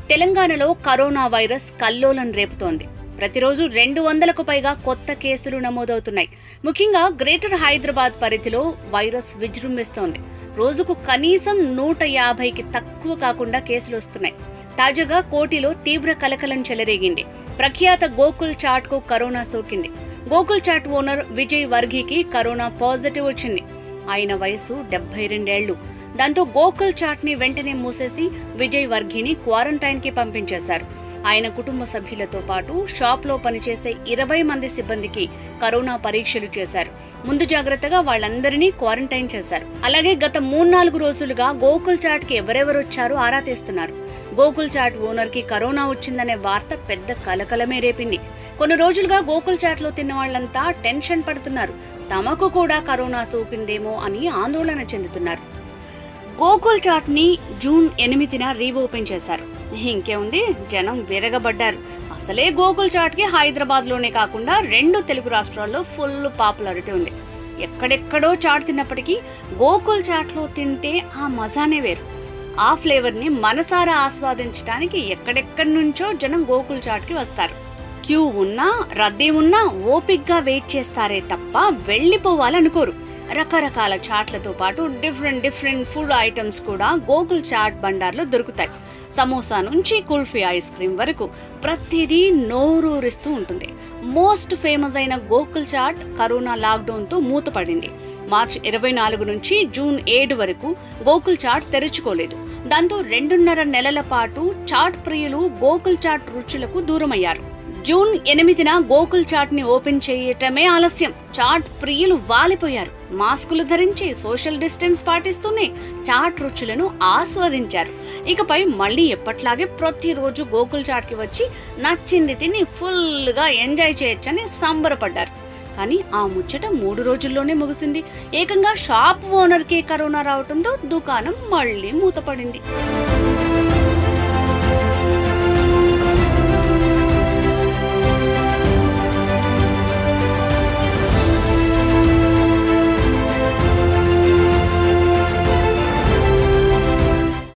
తెలంగాణలో corona virus కల్లోలం రేపుతోంది ప్రతిరోజు రెండు వందలకు పైగా కొత్త కేసులు నమోదవుతున్నాయి ముఖ్యంగా గ్రేటర్ హైదరాబాద్ పరిధిలో వైరస్ విజృంభిస్తోంది రోజుకు కనీసం నూట యాభైకి తక్కువ కాకుండా కేసులు వస్తున్నాయి తాజాగా కోటిలో తీవ్ర కలకలం చెలరేగింది ప్రఖ్యాత గోకుల్ చాట్ కు కరోనా సోకింది గోకుల్ చాట్ ఓనర్ విజయ్ వర్గీకి కరోనా పాజిటివ్ వచ్చింది ఆయన వయసు డెబ్బై రెండేళ్లు దాంతో గోకుల్ చాట్ ని వెంటనే మూసేసి విజయ్ వర్గీని క్వారంటైన్ కి పంపించేశారు ఆయన కుటుంబ సభ్యులతో పాటు షాప్ లో పనిచేసే ఇరవై మంది సిబ్బందికి కరోనా పరీక్షలు చేశారు ముందు జాగ్రత్తగా వాళ్ళందరినీ క్వారంటైన్ చేశారు అలాగే గత మూడు నాలుగు రోజులుగా గోకుల్ చాట్ కి ఎవరెవరు వచ్చారో ఆరా తీస్తున్నారు గోకుల్ చాట్ ఓనర్ కి కరోనా వచ్చిందనే వార్త పెద్ద కలకలమే రేపింది కొన్ని రోజులుగా గోకుల్ చాట్ లో తిన్న వాళ్ళంతా టెన్షన్ పడుతున్నారు తమకు కూడా కరోనా సోకిందేమో అని ఆందోళన చెందుతున్నారు గోకుల్ చాట్ ని జూన్ ఎనిమిదిన రీఓపెన్ చేశారు ఇంకేముంది జనం విరగబడ్డారు అసలే గోకుల్ చాట్ కి హైదరాబాద్ లోనే కాకుండా రెండు తెలుగు రాష్ట్రాల్లో ఫుల్ పాపులారిటీ ఉంది ఎక్కడెక్కడో చాట్ తిన్నప్పటికీ గోకుల్ చాట్ లో తింటే ఆ మజానే వేరు ఆ ఫ్లేవర్ ని మనసారా ఆస్వాదించడానికి ఎక్కడెక్కడి నుంచో జనం గోకుల్ చాట్ కి వస్తారు క్యూ ఉన్నా రద్దీ ఉన్నా ఓపిగ్గా వెయిట్ చేస్తారే తప్ప వెళ్ళిపోవాలనుకోరు రకరకాల చాట్లతో పాటు డిఫరెంట్ డిఫరెంట్ ఫుడ్ ఐటమ్స్ కూడా గోకుల్ చాట్ బండార్లో దొరుకుతాయి సమోసా నుంచి కుల్ఫీ ఐస్ క్రీమ్ వరకు ప్రతిదీ నోరూరిస్తూ ఉంటుంది మోస్ట్ ఫేమస్ అయిన గోకుల్ చాట్ కరోనా లాక్డౌన్తో మూతపడింది మార్చ్ ఇరవై నాలుగు నుంచి జూన్ ఏడు వరకు గోకుల్ చాట్ తెరుచుకోలేదు దాంతో రెండున్నర నెలల పాటు చాట్ ప్రియులు గోకుల్ చాట్ రుచులకు దూరమయ్యారు జూన్ ఎనిమిదిన గోకుల్ చాట్ ని ఓపెన్ చేయటమే ఆలస్యం చాట్ ప్రియులు వాలిపోయారు మాస్కులు ధరించి సోషల్ డిస్టెన్స్ పాటిస్తూనే చాట్ రుచులను ఆస్వాదించారు ఇకపై మళ్ళీ ఎప్పట్లాగే ప్రతిరోజు గోకుల్ చాట్ కి వచ్చి నచ్చింది తిని ఫుల్ గా ఎంజాయ్ చేయొచ్చని సంబరపడ్డారు కానీ ఆ ముచ్చట మూడు రోజుల్లోనే ముగిసింది ఏకంగా షాప్ ఓనర్ కే కరోనా రావడంతో దుకాణం మళ్ళీ మూతపడింది